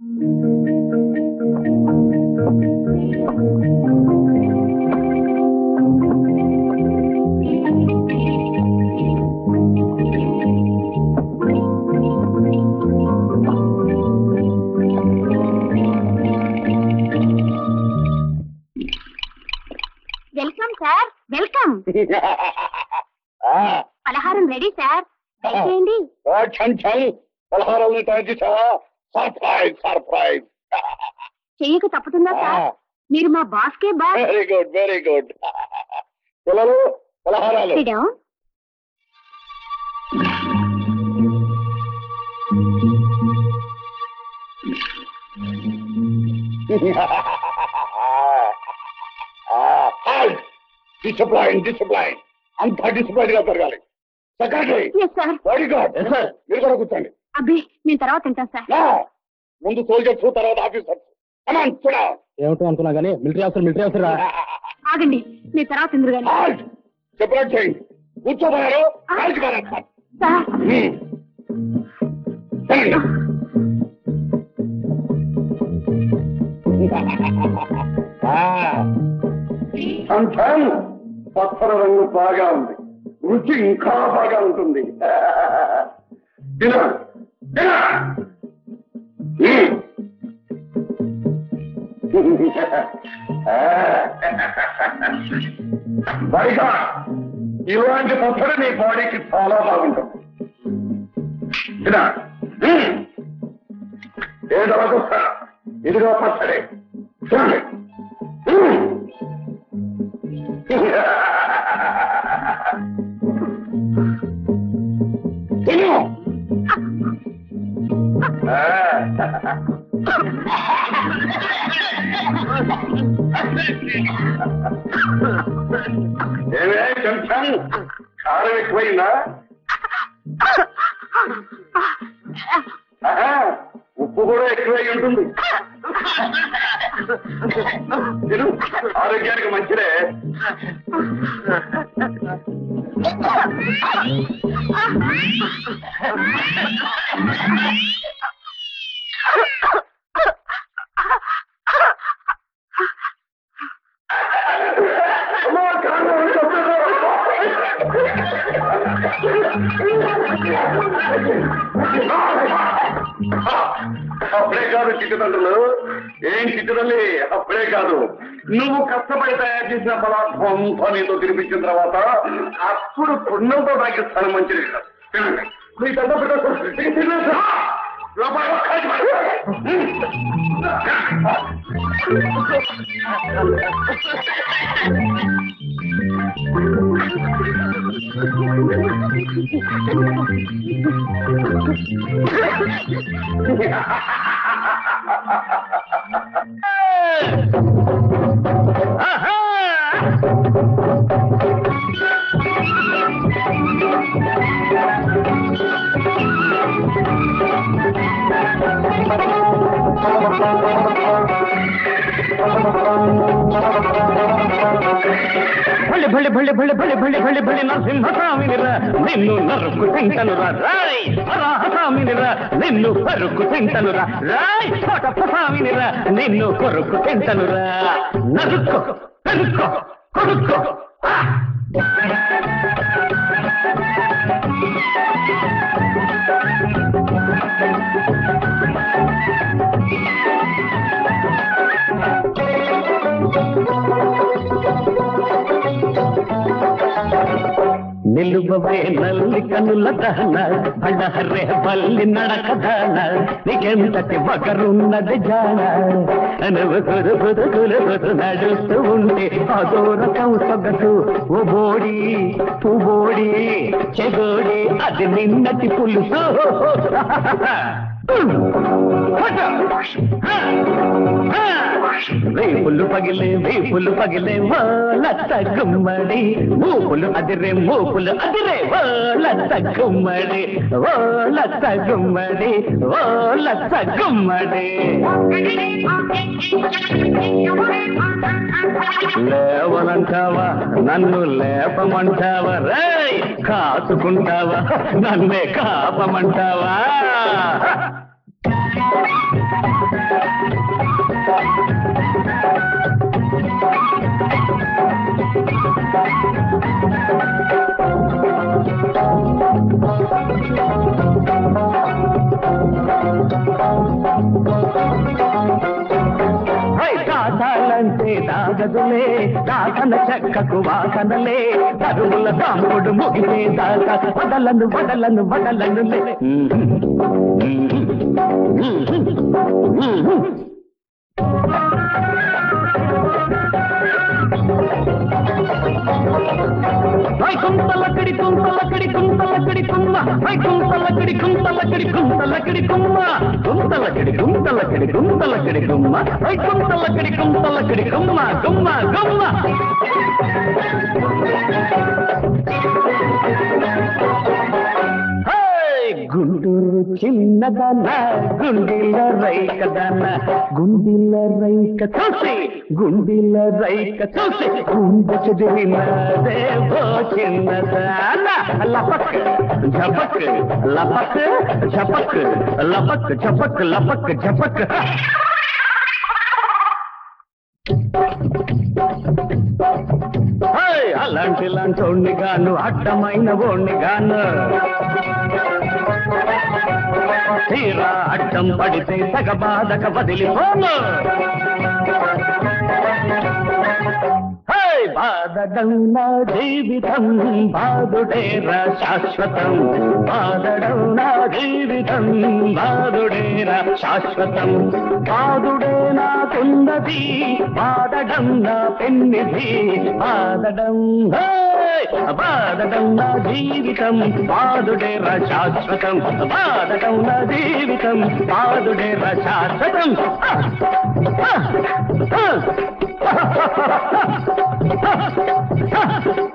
Welcome sir welcome పలహారం ready sir దయచేయండి ఛన్ ఛన్ పలహారాలను తయారు చేసావా సర్ప్రైజ్ సర్ప్రైజ్ చెయ్యక తప్పుతుందా సార్ మీరు మా బాస్ కే boss very good very good పిల్లలు పలహారాలు Sit down. డిసిప్లైన్ డిసిప్లైన్ అంతా డిసిప్లైన్ గా పెరగాలి secretary yes sir very good మీరు కూడా కూర్చోండి అబ్బే నేను తర్వాత తింటాను సార్ No. ముందు సోల్జర్స్ తర్వాత ఆఫీసర్స్ కమాన్ చూడా ఏమిటో అనుకున్నా కానీ మిలిటరీ ఆఫీసర్ మిలిటరీ ఆఫీసర్ రా ఆగండి నేను తర్వాత తిందురు గాని సెపరేట్ చేయండి కూర్చోబోయారు కాల్చి పారేస్తారు సార్ తినండి సంతం పచ్చర రంగు బాగా ఉంది రుచి ఇంకా బాగా ఉంటుంది తిన తిన బయట ఇలాంటి పచ్చడి నీ బాడీకి చాలా బాగుంటుంది తిన ఏదో వస్తా ఇదిగో పచ్చడి తినండి తిను ఏమే కొంచెం కారం ఎక్కువైందా ఆహా, ఉప్పు కూడా ఎక్కువై ఉంటుంది తిను ఆరోగ్యానికి మంచిదే అమ్మా, కారణం ఉంది, అప్పుడే కాదు చిట్టుదండ్రులు ఏం చిట్టుదల్లి అప్పుడే కాదు నువ్వు కష్టపడి తయారు చేసిన పదార్థం నీతో తినిపించిన తర్వాత అప్పుడు పుణ్యంతో తాకిస్తాను మంచిది తినండి మీ దండ పెట్ట భళ్ళి భళ్ళి భళ్ళి భళ్ళి భళ్ళి భళ్ళి భళ్ళి భళ్ళి నరసింహస్వామినిరా నిన్ను నరుకు తింటనురా రాయ్ వరాహస్వామినిరా నిన్ను పరుకు తింటనురా రాయ్ కోటప్ప స్వామినిరా నిన్ను కొరుకు తింటనురా నరుక్కో పెరుక్కో కొరుక్కో ఆ! నిలువవే నల్లి కనుల దహన బళ్ళహర్రే బల్లి నడకదాన నీకెంతటి వగరున్నది జాన నువ్వు కుదు కుదు కులు కుదు నడుస్తూ ఉంటే అదోరకం సొగసు ఓ బోడి పుబోడి చెగోడి అది నిన్నటి పులుసు వేపులు పగిలే వేపులు పగిలే వాళ్ళ గుమ్మడి మూపులు అదిరే మూపులు అదిరే వాళ్ళ గుమ్మడి వాళ్ళ గుమ్మడి వాళ్ళ గుమ్మడి లేవనంటావా నన్ను లేపమంటావా రేయ్ కాసుకుంటావా నన్నే కాపమంటావా ఆగదులే దాసన చెక్కకు వాసనలే కరువుల కాంపుడు ముగిసే దాకా వదలను వదలను వదలనులే ఐ కుంతలకడి కుంతలకడి కుంతలకడి కుమ్మ ఐ కుంతలకడి కుంతలకడి కుంతలకడి కుమ్మ కుంతలకడి కుంతలకడి కుంతలకడి కుమ్మ ఐ కుంతలకడి కుంతలకడి కుమ్మ గుమ్మ గుమ్మ హేయ్! గుంటూరు చిన్నదన గుండెల రైకదన గుండెల రైక చూసి గుండెల రైక చూసి గుండె చెదిరినదేవో చిన్నదాన లపక్ झपक लपक झपक लपक झपक लपक झपक హేయ్! అలాంటి లాంటి గాను అడ్డమైన ఓణ్ణి గాను తీరా అడ్డం పడితే సగ బాధక వదిలిపోను హై బాధడం నా జీవితం బాధుడేరా శాశ్వతం బాధడం నా జీవితం బాధుడేరా శాశ్వతం బాధుడే నాకున్నది బాధడం నా పెన్నిధి బాధడం హై! బాధడం నా జీవితం బాధుడేరా శాశ్వతం బాధడం నా జీవితం బాధుడేరా శాశ్వతం ఆ! ఆ! ఆ!